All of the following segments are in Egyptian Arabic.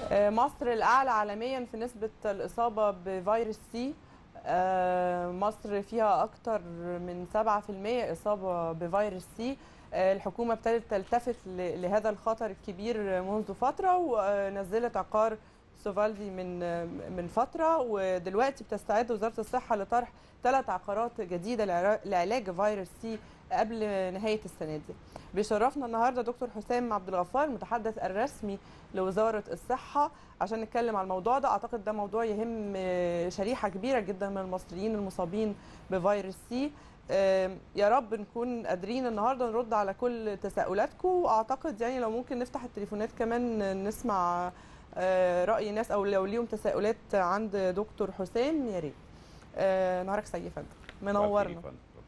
آه، مصر الأعلى عالميا في نسبة الإصابة بفيروس سي آه، مصر فيها أكتر من 7% إصابة بفيروس سي آه، الحكومة ابتدت تلتفت ل- لهذا الخطر الكبير منذ فترة ونزلت عقار سوفالدي من من فترة ودلوقتي بتستعد وزارة الصحة لطرح ثلاث عقارات جديدة لعرا- لعلاج فيروس سي قبل نهاية السنة دي بيشرفنا النهارده دكتور حسام عبد الغفار المتحدث الرسمي لوزاره الصحه عشان نتكلم على الموضوع ده اعتقد ده موضوع يهم آه، شريحه كبيره جدا من المصريين المصابين بفيروس سي آم، يا رب نكون قادرين النهارده نرد على كل تساؤلاتكم واعتقد يعني لو ممكن نفتح التليفونات كمان نسمع آه، راي ناس او لو ليهم تساؤلات عند دكتور حسام يا ريت آه، نهارك سعيد يا فندم منورنا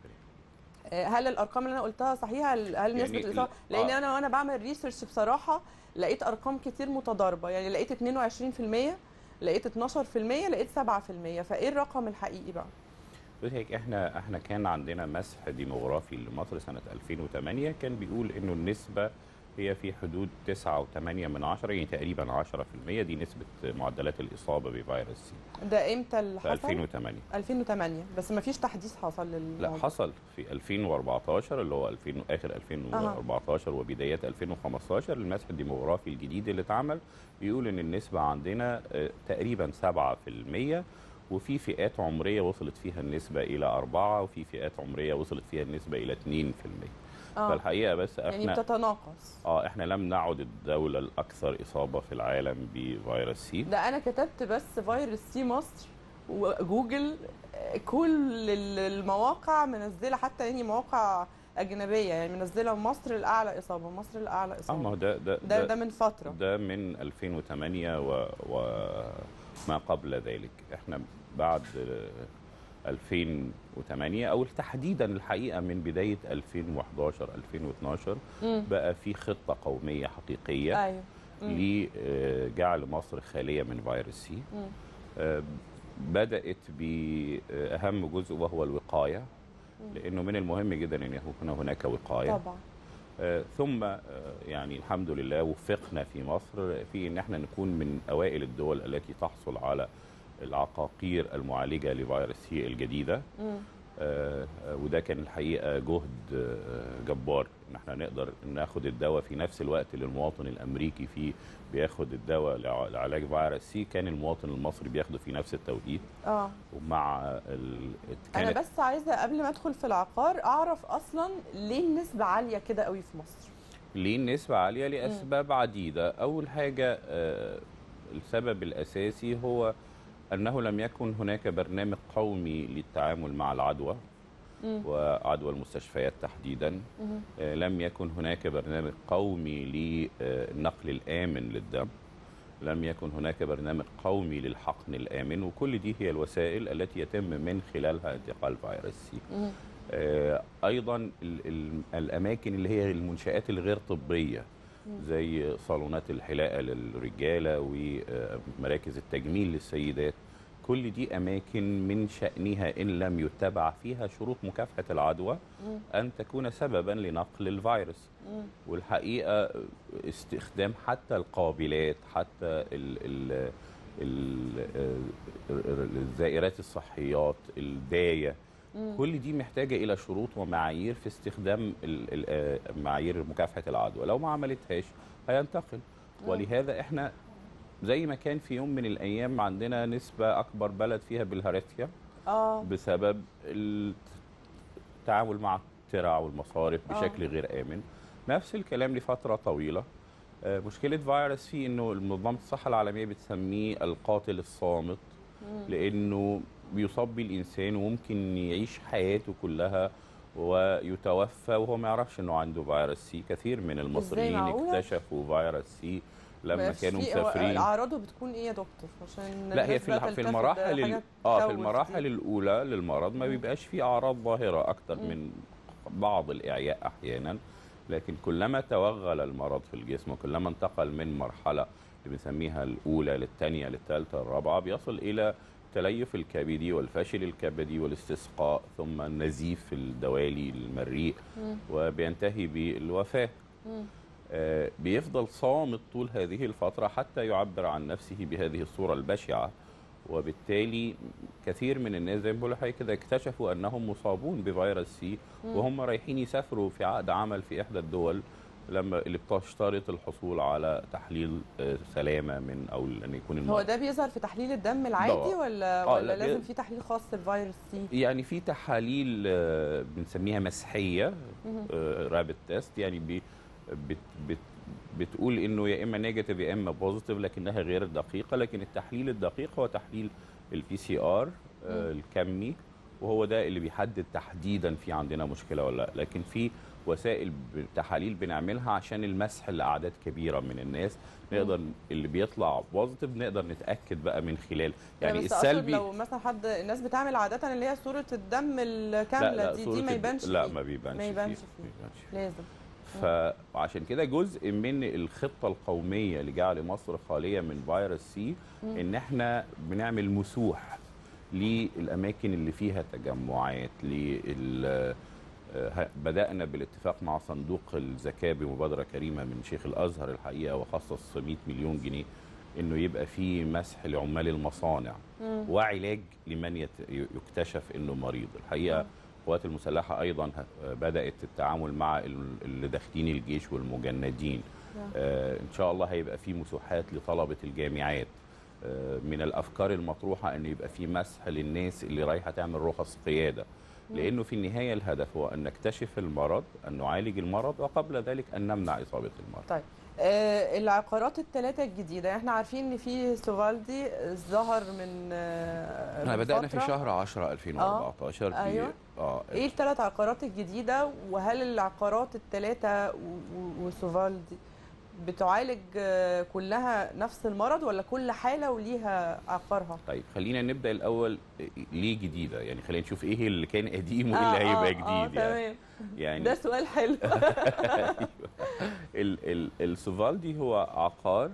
آه، هل الارقام اللي انا قلتها صحيحه هل هل يعني نسبه ال- الاصابه لان آه. انا وانا بعمل ريسيرش بصراحه لقيت ارقام كتير متضاربه يعني لقيت 22% لقيت 12% لقيت 7% فايه الرقم الحقيقي بقى بص هيك احنا احنا كان عندنا مسح ديموغرافي لمصر سنه 2008 كان بيقول انه النسبه هي في حدود 9.8 من عشرة يعني تقريبا 10% دي نسبه معدلات الاصابه بفيروس سي ده امتى اللي في حصل 2008 2008 بس ما فيش تحديث حصل للموضوع لا حصل في 2014 اللي هو 2000 اخر 2014 وبدايات 2015 المسح الديموغرافي الجديد اللي اتعمل بيقول ان النسبه عندنا آه، تقريبا 7% وفي فئات عمريه وصلت فيها النسبه الى 4 وفي فئات عمريه وصلت فيها النسبه الى 2% اه فالحقيقه بس يعني احنا بتتناقص اه احنا لم نعد الدوله الاكثر اصابه في العالم بفيروس سي ده انا كتبت بس فيروس سي مصر وجوجل آه، كل ال- المواقع منزله حتى يعني مواقع اجنبيه يعني منزله مصر الاعلى اصابه مصر الاعلى اه ما اصابه هو ده ده ده ده من فتره ده من 2008 و... وما قبل ذلك احنا بعد آه، 2008 او تحديدا الحقيقه من بدايه 2011 2012 مم. بقى في خطه قوميه حقيقيه ايوه مم. لجعل مصر خاليه من فيروس سي مم. آه، بدات باهم جزء وهو الوقايه لانه من المهم جدا ان يكون هناك وقايه طبعا آه، ثم آه، يعني الحمد لله وفقنا في مصر في ان احنا نكون من اوائل الدول التي تحصل على العقاقير المعالجه لفيروس سي الجديده مم. آه، آه، وده كان الحقيقه جهد آه، جبار ان احنا نقدر ناخد الدواء في نفس الوقت اللي المواطن الامريكي فيه بياخد الدواء لع- لعلاج فيروس سي كان المواطن المصري بياخده في نفس التوقيت اه ومع ال... انا بس عايزه قبل ما ادخل في العقار اعرف اصلا ليه النسبه عاليه كده قوي في مصر ليه النسبة عالية لأسباب عديدة أول حاجة آه، السبب الأساسي هو أنه لم يكن هناك برنامج قومي للتعامل مع العدوى مم. وعدوى المستشفيات تحديدا مم. آه، لم يكن هناك برنامج قومي للنقل الآمن للدم لم يكن هناك برنامج قومي للحقن الآمن وكل دي هي الوسائل التي يتم من خلالها انتقال فيروس سي مم. آه، ايضا ال- ال- الاماكن اللي هي المنشات الغير طبيه زي صالونات الحلاقه للرجاله ومراكز التجميل للسيدات كل دي اماكن من شانها ان لم يتبع فيها شروط مكافحه العدوى مم. ان تكون سببا لنقل الفيروس مم. والحقيقه استخدام حتى القابلات حتى ال ال ال الزائرات الصحيات الدايه مم. كل دي محتاجه الى شروط ومعايير في استخدام ال- ال- آه، معايير مكافحه العدوى لو ما عملتهاش هينتقل ولهذا احنا زي ما كان في يوم من الايام عندنا نسبه اكبر بلد فيها بالهارسيا اه بسبب التعامل مع الترع والمصارف آه. بشكل غير امن نفس الكلام لفتره طويله آه، مشكله فيروس فيه انه منظمه الصحه العالميه بتسميه القاتل الصامت مم. لانه بيصاب بيه الانسان وممكن يعيش حياته كلها ويتوفى وهو ما يعرفش انه عنده فيروس سي كثير من المصريين معقولة؟ اكتشفوا فيروس سي لما بس كانوا في- مسافرين اعراضه بتكون ايه يا دكتور عشان لا هي الناس في بقى الح- في تلتفت المراحل ال... لحاجات اه في تخوف المراحل دي. الاولى للمرض ما مم. بيبقاش فيه اعراض ظاهره اكتر مم. من بعض الاعياء احيانا لكن كلما توغل المرض في الجسم وكلما انتقل من مرحله اللي بنسميها الاولى للثانيه للثالثه الرابعه بيصل الى التليف الكبدي والفشل الكبدي والاستسقاء ثم النزيف الدوالي المريء مم. وبينتهي بالوفاه مم. آه، بيفضل صامت طول هذه الفترة حتى يعبر عن نفسه بهذه الصورة البشعة وبالتالي كثير من الناس زي ما بقول لحضرتك كده اكتشفوا انهم مصابون بفيروس سي وهم رايحين يسافروا في عقد عمل في احدى الدول لما اللي بتشترط الحصول على تحليل آه، سلامه من او ان يكون هو المرض ده بيظهر في تحليل الدم العادي ده- ولا آه، ولا لا، لازم بي- في تحليل خاص للفيروس سي يعني في تحاليل آه، بنسميها مسحيه رابت تيست يعني بي بت بت بتقول انه يا اما نيجاتيف يا اما بوزيتيف لكنها غير دقيقه لكن التحليل الدقيق هو تحليل البي سي ار الكمي وهو ده اللي بيحدد تحديدا في عندنا مشكله ولا لا لكن في وسائل ب- تحاليل بنعملها عشان المسح لاعداد كبيره من الناس نقدر اللي بيطلع بوزيتيف نقدر نتاكد بقى من خلال يعني بس أقصد السلبي لو مثلا حد الناس بتعمل عاده اللي هي صوره الدم الكامله دي صورة دي ما الد- يبانش لا فيه. ما بيبانش ما يبانش فيه. فيه. ما يبانش فيه. لازم فعشان كده جزء من الخطه القوميه لجعل مصر خاليه من فيروس سي ان احنا بنعمل مسوح للاماكن اللي فيها تجمعات لل آه، بدانا بالاتفاق مع صندوق الزكاه بمبادره كريمه من شيخ الازهر الحقيقه وخصص 100 مليون جنيه انه يبقى في مسح لعمال المصانع وعلاج لمن يت- يكتشف انه مريض الحقيقه القوات المسلحه ايضا ه- بدات التعامل مع ال- اللي داخلين الجيش والمجندين آه ان شاء الله هيبقى في مسوحات لطلبه الجامعات آه من الافكار المطروحه ان يبقى في مسح للناس اللي رايحه تعمل رخص قياده لانه في النهايه الهدف هو ان نكتشف المرض ان نعالج المرض وقبل ذلك ان نمنع اصابه المرض طيب آه العقارات الثلاثه الجديده احنا عارفين ان في سوفالدي ظهر من آه احنا من بدانا في فترة. شهر 10 2014 في- أيوة. اه ايه الثلاث عقارات الجديده وهل العقارات الثلاثه وسوفالدي بتعالج آه، كلها نفس المرض ولا كل حاله وليها عقارها طيب خلينا نبدا الاول ليه جديده يعني خلينا نشوف ايه اللي كان قديم وايه آه، اللي هيبقى آه، جديد آه يعني تمام يعني ده سؤال حلو ال ال السوفالدي هو عقار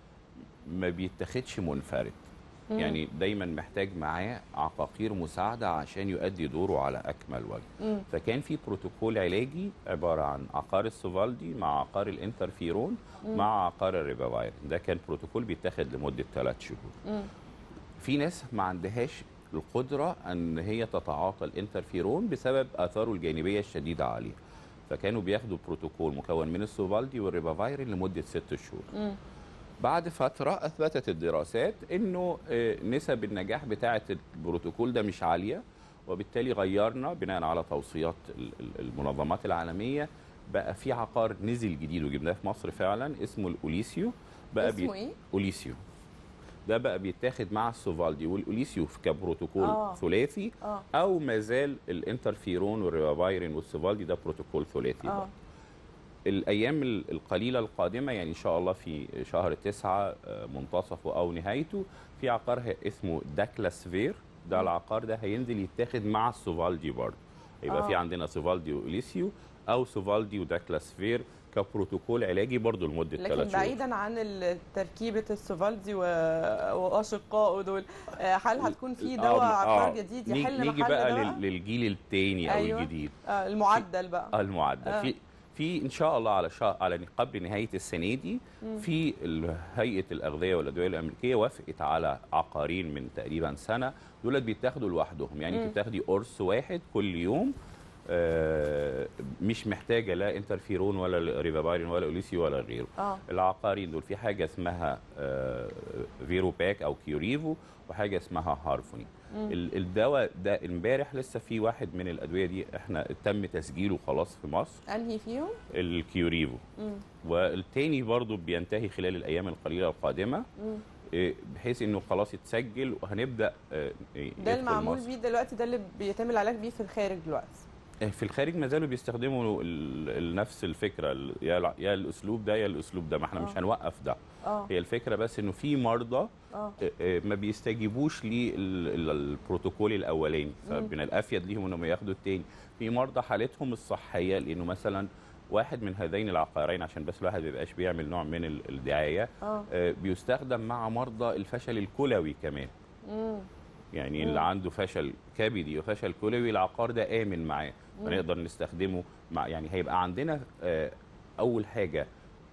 ما بيتاخدش منفرد يعني دايما محتاج معاه عقاقير مساعده عشان يؤدي دوره على اكمل وجه مم. فكان في بروتوكول علاجي عباره عن عقار السوفالدي مع عقار الانترفيرون مع عقار الريبافاير ده كان بروتوكول بيتاخد لمده ثلاث شهور مم. في ناس ما عندهاش القدره ان هي تتعاطى الانترفيرون بسبب اثاره الجانبيه الشديده عليه فكانوا بياخدوا بروتوكول مكون من السوفالدي والريبافايرين لمده ست شهور مم. بعد فتره اثبتت الدراسات انه آه، نسب النجاح بتاعه البروتوكول ده مش عاليه وبالتالي غيرنا بناء على توصيات ال- ال- المنظمات العالميه بقى في عقار نزل جديد وجبناه في مصر فعلا اسمه الاوليسيو بقى اسمه ايه؟ اوليسيو ده بقى بيتاخد مع السوفالدي والاوليسيو كبروتوكول آه. آه. ثلاثي اه او ما زال الانترفيرون والريبافايرين والسوفالدي ده بروتوكول ثلاثي اه برضه. الايام ال- القليله القادمه يعني ان شاء الله في شهر تسعة آه، منتصفه او نهايته في عقار ه- اسمه داكلاسفير ده العقار ده هينزل يتاخد مع السوفالدي برضه يبقى آه. في عندنا سوفالدي واليسيو او سوفالدي وداكلاسفير كبروتوكول علاجي برضه لمده لكن ثلاث شهور بعيدا عن ال- تركيبه السوفالدي و... واشقائه دول آه، هل هتكون في دواء آه، عقار آه. جديد نيجي- يحل نيجي محل بقى ده لل- للجيل الثاني أيوة. او الجديد آه المعدل بقى آه، المعدل آه. في في ان شاء الله على شهر على قبل نهايه السنه دي في ال- هيئه الاغذيه والادويه الامريكيه وافقت على عقارين من تقريبا سنه دولت بيتاخدوا لوحدهم يعني انت بتاخدي قرص واحد كل يوم آه، مش محتاجه لا انترفيرون ولا ريفابايرين ولا اوليسي ولا غيره اه العقارين دول في حاجه اسمها آه، فيرو باك او كيوريفو وحاجه اسمها هارفوني ال- الدواء ده امبارح لسه في واحد من الادويه دي احنا تم تسجيله خلاص في مصر انهي فيهم؟ الكيوريفو مم. والتاني برضو بينتهي خلال الايام القليله القادمه مم. إيه، بحيث انه خلاص يتسجل وهنبدا آه، ده يدخل المعمول مصر. بيه دلوقتي ده اللي بيتم العلاج بيه في الخارج دلوقتي في الخارج ما زالوا بيستخدموا ال- ال- نفس الفكره ال- يا الع- يا الاسلوب ده يا الاسلوب ده ما احنا مش آه. هنوقف ده اه هي الفكره بس انه في مرضى اه آه، آه، ما بيستجيبوش للبروتوكول الاولاني فمن الافيد ليهم انهم ياخدوا التاني في مرضى حالتهم الصحيه لانه مثلا واحد من هذين العقارين عشان بس الواحد ما يبقاش بيعمل نوع من ال- الدعايه اه آه، بيستخدم مع مرضى الفشل الكلوي كمان مم. يعني اللي عنده فشل كبدي وفشل كلوي العقار ده امن معاه فنقدر نستخدمه مع يعني هيبقى عندنا آه، اول حاجه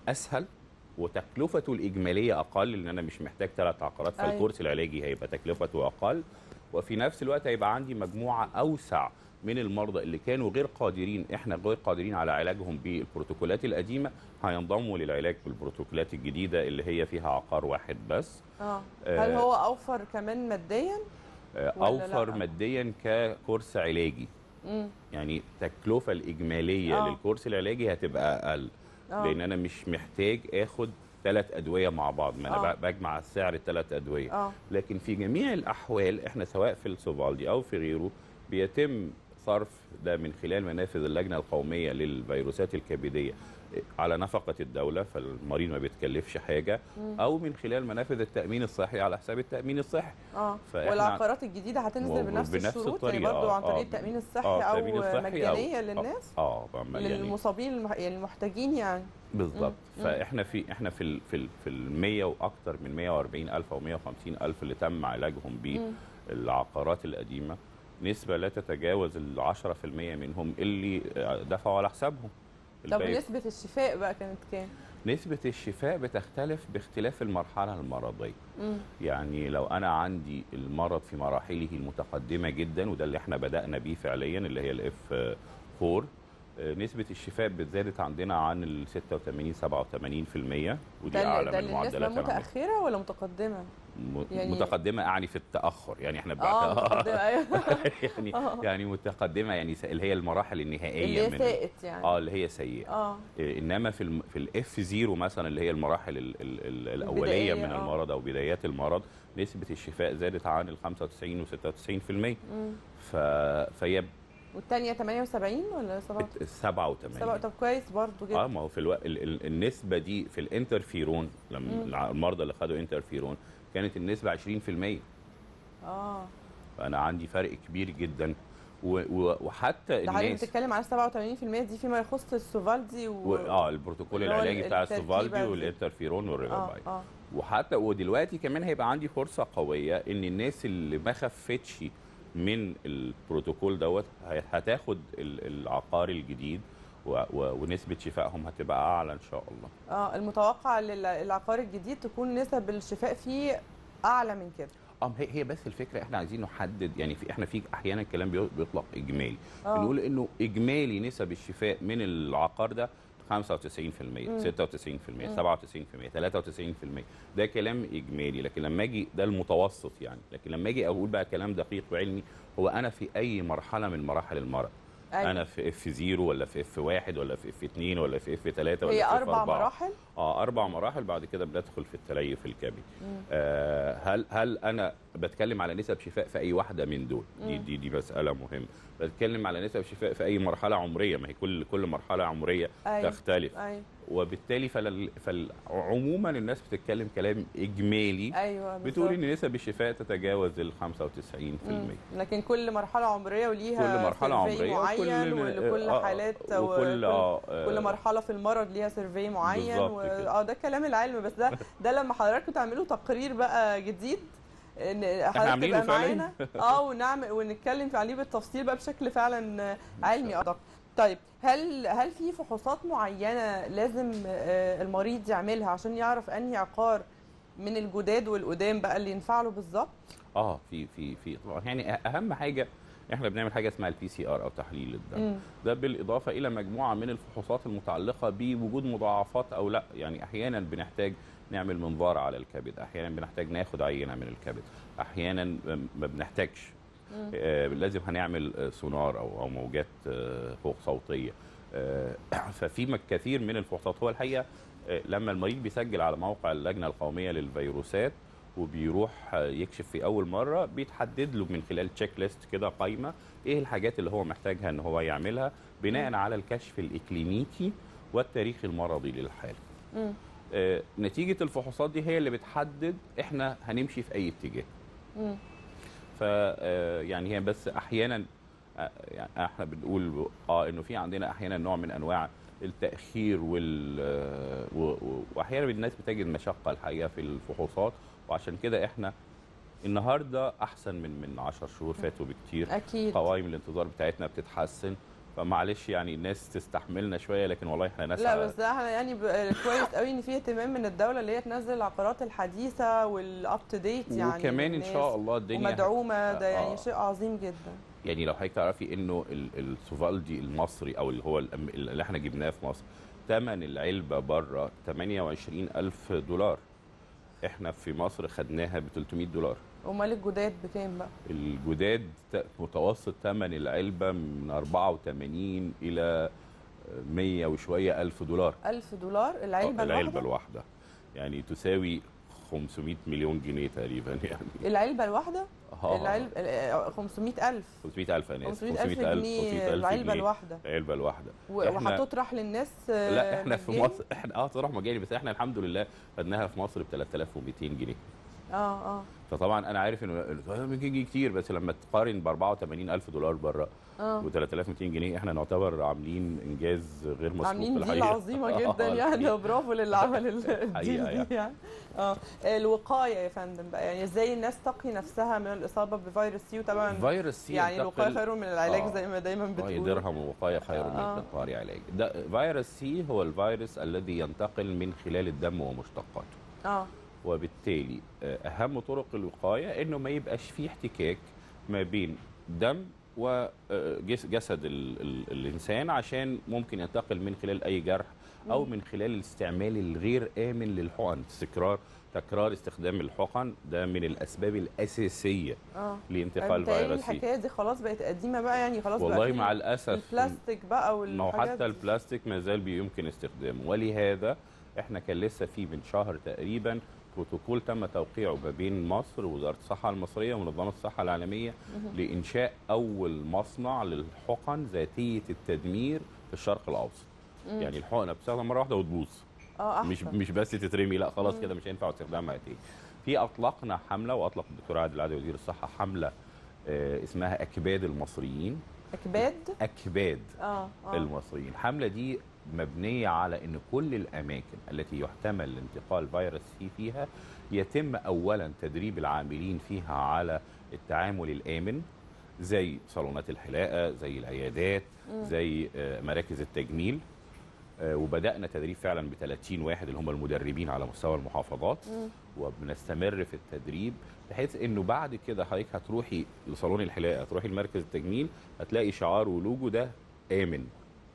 اسهل وتكلفته الاجماليه اقل لان انا مش محتاج ثلاث عقارات أيوة. فالكورس العلاجي هيبقى تكلفته اقل وفي نفس الوقت هيبقى عندي مجموعه اوسع من المرضى اللي كانوا غير قادرين احنا غير قادرين على علاجهم بالبروتوكولات القديمه هينضموا للعلاج بالبروتوكولات الجديده اللي هي فيها عقار واحد بس اه آه. هل هو اوفر كمان ماديا آه، ولا اوفر لأ؟ ماديا ككورس علاجي امم يعني التكلفه الاجماليه آه. للكورس العلاجي هتبقى اقل اه لان انا مش محتاج اخد ثلاث ادويه مع بعض ما انا آه. ب- بجمع سعر الثلاث ادويه اه لكن في جميع الاحوال احنا سواء في السوفالدي او في غيره بيتم صرف ده من خلال منافذ اللجنه القوميه للفيروسات الكبديه على نفقه الدوله فالمريض ما بيتكلفش حاجه مم. او من خلال منافذ التامين الصحي على حساب التامين الصحي اه فإحنا- والعقارات الجديده هتنزل و- بنفس, بنفس الشروط الطريقة، يعني برضو آه، عن طريق آه. التامين الصحي اه او التأمين الصحي مجانيه أو- للناس اه آه، مجانية. للمصابين المح... يعني المحتاجين يعني بالظبط مم. فاحنا في احنا في ال في ال في ال 100 واكثر من 140 الف او 150 الف اللي تم علاجهم مم. بالعقارات القديمه نسبه لا تتجاوز ال 10% منهم اللي دفعوا على حسابهم طب الباقي- نسبه الشفاء بقى كانت كام؟ نسبه الشفاء بتختلف باختلاف المرحله المرضيه مم. يعني لو انا عندي المرض في مراحله المتقدمه جدا وده اللي احنا بدانا بيه فعليا اللي هي الاف 4 نسبة الشفاء زادت عندنا عن ال 86 87% ودي ده اعلى ده من للنسبه المعدلات العالمية. متاخره ولا متقدمه؟ م- يعني- متقدمة اعني في التأخر يعني احنا اه بعد متقدمه ايوه يعني آه. يعني متقدمة يعني س- اللي هي المراحل اللي النهائية هي من سائت يعني اه اللي هي سيئة اه إيه، انما في الم... في الاف زيرو مثلا اللي هي المراحل ال... ال... ال... الاوليه البدائية، من آه. المرض او بدايات المرض نسبه الشفاء زادت عن ال 95 و 96% مم. ف... فهي والثانيه 78 ولا 7 87 طب كويس برضو جدا اه ما هو في الو... ال... ال... النسبه دي في الانترفيرون لما مم. الع- المرضى اللي خدوا انترفيرون كانت النسبه 20% اه فانا عندي فرق كبير جدا و... و... وحتى ده حضرتك الناس بتتكلم على 87% دي فيما يخص السوفالدي و... و... اه البروتوكول اللي هو العلاجي بتاع التركيبة السوفالدي دي. والانترفيرون اه والريفابايد اه وحتى ودلوقتي كمان هيبقى عندي فرصه قويه ان الناس اللي ما خفتش من البروتوكول دوت هي- هتاخد ال- العقار الجديد و- و- ونسبه شفائهم هتبقى اعلى ان شاء الله اه المتوقع للعقار الجديد تكون نسب الشفاء فيه اعلى من كده اه هي هي بس الفكره احنا عايزين نحدد يعني في احنا في احيانا الكلام بي- بيطلق اجمالي اه بنقول انه اجمالي نسب الشفاء من العقار ده 95% 96% 97% 93% ده كلام اجمالي لكن لما اجي ده المتوسط يعني لكن لما اجي اقول بقى كلام دقيق وعلمي هو انا في اي مرحله من مراحل المرض أيوة. انا في اف 0 ولا في اف 1 ولا في اف 2 ولا في اف 3 ولا هي في اف اربع 4 مراحل اه اربع مراحل بعد كده بندخل في التليف الكبدي مم. آه هل هل انا بتكلم على نسب شفاء في اي واحده من دول دي مم. دي دي مساله مهمه بتكلم على نسب شفاء في اي مرحله عمريه ما هي كل كل مرحله عمريه ايوه تختلف ايوه وبالتالي فل فعموما الناس بتتكلم كلام اجمالي ايوه بتقول بالظبط. ان نسب الشفاء تتجاوز ال 95% مم. لكن كل مرحله عمريه وليها كل مرحله سيرفي عمريه معين وكل ولكل آه، حالات وكل اه آه، كل مرحله في المرض ليها سيرفي معين بالظبط و... كده. اه ده كلام العلم بس ده ده لما حضراتكم تعملوا تقرير بقى جديد ان حضرتك عاملينه تبقى فعلاً. معانا اه ونعمل ونتكلم في عليه بالتفصيل بقى بشكل فعلا علمي ادق طيب هل هل في فحوصات معينه لازم آه، المريض يعملها عشان يعرف انهي عقار من الجداد والقدام بقى اللي ينفع له بالظبط اه في في في طبعا يعني اهم حاجه احنا بنعمل حاجه اسمها البي سي ار او تحليل الدم مم. ده بالاضافه الى مجموعه من الفحوصات المتعلقه بوجود مضاعفات او لا يعني احيانا بنحتاج نعمل منظار على الكبد احيانا بنحتاج ناخد عينه من الكبد احيانا ما بنحتاجش مم. آه لازم هنعمل آه، سونار او او موجات آه فوق صوتيه آه ففي م- كثير من الفحوصات هو الحقيقه آه لما المريض بيسجل على موقع اللجنه القوميه للفيروسات وبيروح آه، يكشف في اول مره بيتحدد له من خلال تشيك ليست كده قائمه ايه الحاجات اللي هو محتاجها ان هو يعملها بناء على الكشف الاكلينيكي والتاريخ المرضي للحاله مم. آه، نتيجه الفحوصات دي هي اللي بتحدد احنا هنمشي في اي اتجاه مم. ف آه، يعني هي بس احيانا آه، يعني احنا بنقول اه انه في عندنا احيانا نوع من انواع التاخير وال آه، و- و- واحيانا الناس بتجد مشقه الحقيقه في الفحوصات وعشان كده احنا النهارده احسن من من 10 شهور فاتوا بكتير اكيد قوائم الانتظار بتاعتنا بتتحسن فمعلش يعني الناس تستحملنا شويه لكن والله احنا ناس لا بس احنا يعني ب- كويس قوي ان في اهتمام من الدوله اللي هي تنزل العقارات الحديثه والاب تو ديت يعني وكمان ان للناس شاء الله الدنيا ومدعومه ده يعني آه. شيء عظيم جدا يعني لو حضرتك تعرفي انه ال- السوفالدي المصري او اللي هو الأم- اللي احنا جبناه في مصر ثمن العلبه بره 28000 دولار احنا في مصر خدناها ب 300 دولار امال الجداد بكام بقى الجداد ت- متوسط ثمن العلبه من 84 الى 100 وشويه الف دولار 1000 دولار العلبه العلبه الواحده الواحده يعني تساوي 500 مليون جنيه تقريبا يعني العلبه الواحده آه. العلبه 500000 500000 انا اسف 500000 جنيه العلبه الواحده العلبه الواحده و- إحنا- وهتطرح للناس آه، لا احنا في مجاني؟ مصر احنا اه صراحه مجاني بس احنا الحمد لله خدناها في مصر ب 3200 جنيه اه اه فطبعا انا عارف انه 3200 جنيه كتير بس لما تقارن ب 84000 دولار بره اه و 3200 جنيه احنا نعتبر عاملين انجاز غير مسبوق عاملين في ديل الحقيقه عظيمه آه، جدا يعني الحقيقة. برافو للي عمل ال- الديل حقيقة دي يعني اه الوقايه يا فندم بقى يعني ازاي الناس تقي نفسها من الاصابه بفيروس سي وطبعا فيروس سي يعني الوقايه ينتقل- خير من العلاج آه. زي ما دايما وهي بتقول درهم ووقايه خير من آه. انتقال علاج ده فيروس سي هو الفيروس الذي ينتقل من خلال الدم ومشتقاته اه وبالتالي آه، اهم طرق الوقايه انه ما يبقاش فيه احتكاك ما بين دم وجسد ال ال الانسان عشان ممكن ينتقل من خلال اي جرح او من خلال الاستعمال الغير امن للحقن تكرار تكرار استخدام الحقن ده من الاسباب الاساسيه اه لانتقال متهيألي فيروس سي الحكايه دي خلاص بقت قديمه بقى يعني خلاص بقى والله في مع الاسف البلاستيك بقى ما هو والحاجات حتى دي. البلاستيك ما زال بيمكن استخدامه ولهذا احنا كان لسه في من شهر تقريبا بروتوكول تم توقيعه ما بين مصر ووزاره الصحه المصريه ومنظمه الصحه العالميه لانشاء اول مصنع للحقن ذاتيه التدمير في الشرق الاوسط مم. يعني الحقنه بتستخدم مره واحده وتبوظ اه مش احسن مش بس تترمي لا خلاص مم. كده مش هينفع استخدامها تاني في اطلقنا حمله واطلق الدكتور عادل عادل وزير الصحه حمله آه، اسمها اكباد المصريين اكباد اكباد اه اه المصريين الحملة دي مبنية على أن كل الأماكن التي يحتمل انتقال فيروس سي فيها يتم أولا تدريب العاملين فيها على التعامل الآمن زي صالونات الحلاقة زي العيادات مم. زي آه، مراكز التجميل آه، وبدأنا تدريب فعلا ب 30 واحد اللي هم المدربين على مستوى المحافظات مم. وبنستمر في التدريب بحيث انه بعد كده حضرتك هتروحي لصالون الحلاقه تروحي لمركز التجميل هتلاقي شعار ولوجو ده امن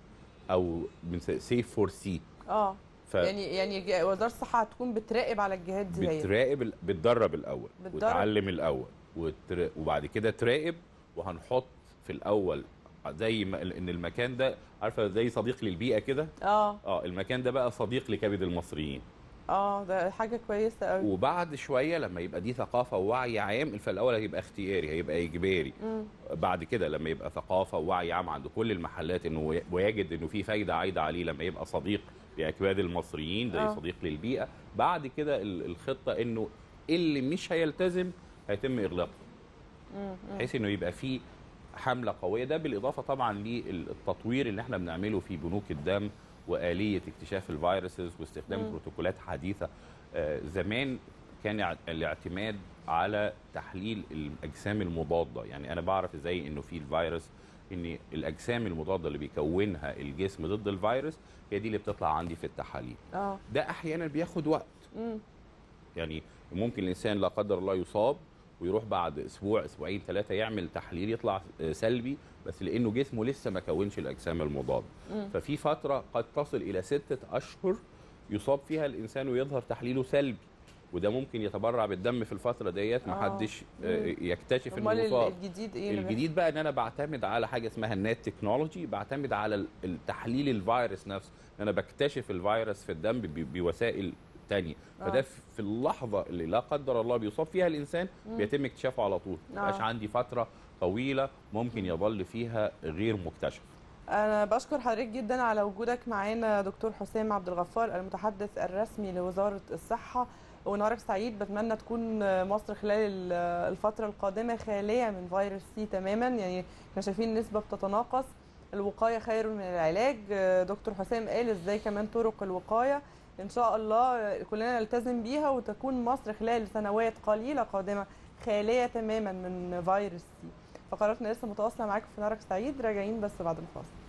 او سيف فور سي اه يعني يعني ج- وزاره الصحه هتكون بتراقب على الجهات دي هي بتراقب ال- بتدرب الاول بتدرب. وتعلم الاول وتر... وبعد كده تراقب وهنحط في الاول زي ما ان المكان ده عارفه زي صديق للبيئه كده اه اه المكان ده بقى صديق لكبد المصريين اه ده حاجه كويسه قوي وبعد شويه لما يبقى دي ثقافه ووعي عام فالاول هيبقى اختياري هيبقى اجباري مم. بعد كده لما يبقى ثقافه ووعي عام عند كل المحلات انه ي- ويجد انه في فايده عايده عليه لما يبقى صديق لاكباد المصريين زي آه. صديق للبيئه بعد كده ال- الخطه انه اللي مش هيلتزم هيتم اغلاقه مم. مم. بحيث انه يبقى في حمله قويه ده بالاضافه طبعا للتطوير اللي احنا بنعمله في بنوك الدم واليه اكتشاف الفيروسز واستخدام مم. بروتوكولات حديثه آه، زمان كان اع- الاعتماد على تحليل الاجسام المضاده يعني انا بعرف ازاي انه في الفيروس ان الاجسام المضاده اللي بيكونها الجسم ضد الفيروس هي دي اللي بتطلع عندي في التحاليل اه ده احيانا بياخد وقت مم. يعني ممكن الانسان لا قدر الله يصاب ويروح بعد اسبوع اسبوعين ثلاثه يعمل تحليل يطلع آه، سلبي بس لانه جسمه لسه ما كونش الاجسام المضاده مم. ففي فتره قد تصل الى سته اشهر يصاب فيها الانسان ويظهر تحليله سلبي وده ممكن يتبرع بالدم في الفتره ديت آه. محدش آه، يكتشف انه امال ال- مصاب الجديد ايه اللي الجديد بقى ان انا بعتمد على حاجه اسمها النات تكنولوجي بعتمد على ال- التحليل الفيروس نفسه ان انا بكتشف الفيروس في الدم ب- بوسائل تانية آه. فده في في اللحظه اللي لا قدر الله بيصاب فيها الانسان مم. بيتم اكتشافه على طول ما آه. يبقاش عندي فتره طويله ممكن يظل فيها غير مكتشف انا بشكر حضرتك جدا على وجودك معانا دكتور حسام عبد الغفار المتحدث الرسمي لوزاره الصحه ونهارك سعيد بتمنى تكون مصر خلال ال- الفتره القادمه خاليه من فيروس سي تماما يعني احنا شايفين النسبه بتتناقص الوقايه خير من العلاج دكتور حسام قال ازاي كمان طرق الوقايه ان شاء الله كلنا نلتزم بيها وتكون مصر خلال سنوات قليله قادمه خاليه تماما من فيروس سي فقراتنا لسه متواصله معاكم في نهارك سعيد راجعين بس بعد الفاصل